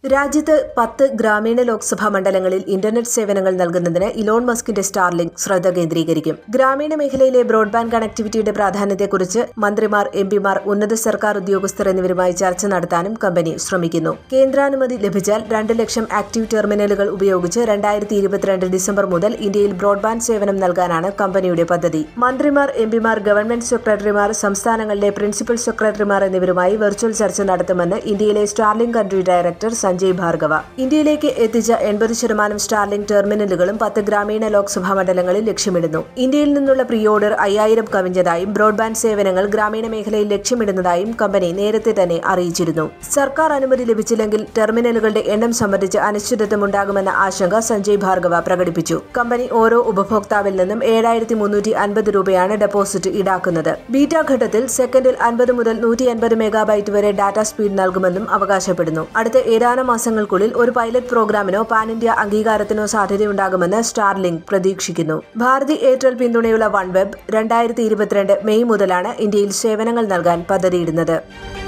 രാജ്യത്ത് പത്ത് ഗ്രാമീണ ലോക്സഭാ മണ്ഡലങ്ങളിൽ ഇന്റർനെറ്റ് സേവനങ്ങൾ നൽകുന്നതിന് ഇലോൺ മസ്കിന്റെ സ്റ്റാർലിങ്ക് ശ്രദ്ധ കേന്ദ്രീകരിക്കും ഗ്രാമീണ മേഖലയിലെ ബ്രോഡ്ബാൻഡ് കണക്ടിവിറ്റിയുടെ പ്രാധാന്യത്തെക്കുറിച്ച് മന്ത്രിമാർ എംപിമാർ ഉന്നത സർക്കാർ ഉദ്യോഗസ്ഥർ എന്നിവരുമായി ചർച്ച നടത്താനും കമ്പനി ശ്രമിക്കുന്നു കേന്ദ്രാനുമതി ലഭിച്ചാൽ രണ്ട് ലക്ഷം ആക്റ്റീവ് ടെർമിനലുകൾ ഉപയോഗിച്ച് രണ്ടായിരത്തി ഇരുപത്തിരണ്ട് ഡിസംബർ മുതൽ ഇന്ത്യയിൽ ബ്രോഡ്ബാൻഡ് സേവനം നൽകാനാണ് കമ്പനിയുടെ പദ്ധതി മന്ത്രിമാർ എംപിമാർ ഗവൺമെന്റ് സെക്രട്ടറിമാർ സംസ്ഥാനങ്ങളിലെ പ്രിൻസിപ്പൽ സെക്രട്ടറിമാർ എന്നിവരുമായി വെർച്വൽ ചർച്ച നടത്തുമെന്ന് ഇന്ത്യയിലെ Starlink country director Sanjay Bhargava ഇന്ത്യയിലേക്ക് എത്തിച്ച എൺപത് ശതമാനം സ്റ്റാർലിംഗ് ടെർമിനലുകളും പത്ത് ഗ്രാമീണ ലോക്സഭാ മണ്ഡലങ്ങളിൽ ലക്ഷ്യമിടുന്നു ഇന്ത്യയിൽ നിന്നുള്ള പ്രീ ഓർഡർ അയ്യായിരം കവിഞ്ഞതായും ബ്രോഡ്ബാൻഡ് സേവനങ്ങൾ ഗ്രാമീണ മേഖലയിൽ ലക്ഷ്യമിടുന്നതായും കമ്പനി നേരത്തെ തന്നെ അറിയിച്ചിരുന്നു സർക്കാർ അനുമതി ലഭിച്ചില്ലെങ്കിൽ ടെർമിനലുകളുടെ എണ്ണം സംബന്ധിച്ച് അനിശ്ചിതത്വമുണ്ടാകുമെന്ന ആശങ്ക സഞ്ജയ് ഭാർഗവ പ്രകടിപ്പിച്ചു കമ്പനി ഓരോ ഉപഭോക്താവിൽ നിന്നും ഏഴായിരത്തി മുന്നൂറ്റി അൻപത് രൂപയാണ് ഡെപ്പോസിറ്റ് ഈടാക്കുന്നത് ബീറ്റ ഘട്ടത്തിൽ സെക്കൻഡിൽ അൻപത് മുതൽ നൂറ്റി അൻപത് മെഗാബൈറ്റ് വരെ ഡാറ്റ സ്പീഡ് നൽകുമെന്നും അവകാശപ്പെടുന്നു അടുത്ത ഏതാനും മാസങ്ങൾക്കുള്ളിൽ ഒരു പൈലറ്റ് പ്രോഗ്രാമിനോ പാൻ ഇന്ത്യ അംഗീകാരത്തിനോ സാധ്യതയുണ്ടാകുമെന്ന് സ്റ്റാർലിങ്ക് പ്രതീക്ഷിക്കുന്നു ഭാരതി എയർടെൽ പിന്തുണയുള്ള വൺ വെബ് രണ്ടായിരത്തി ഇരുപത്തിരണ്ട് മെയ് മുതലാണ് ഇന്ത്യയിൽ സേവനങ്ങൾ നൽകാൻ പദ്ധതിയിടുന്നത്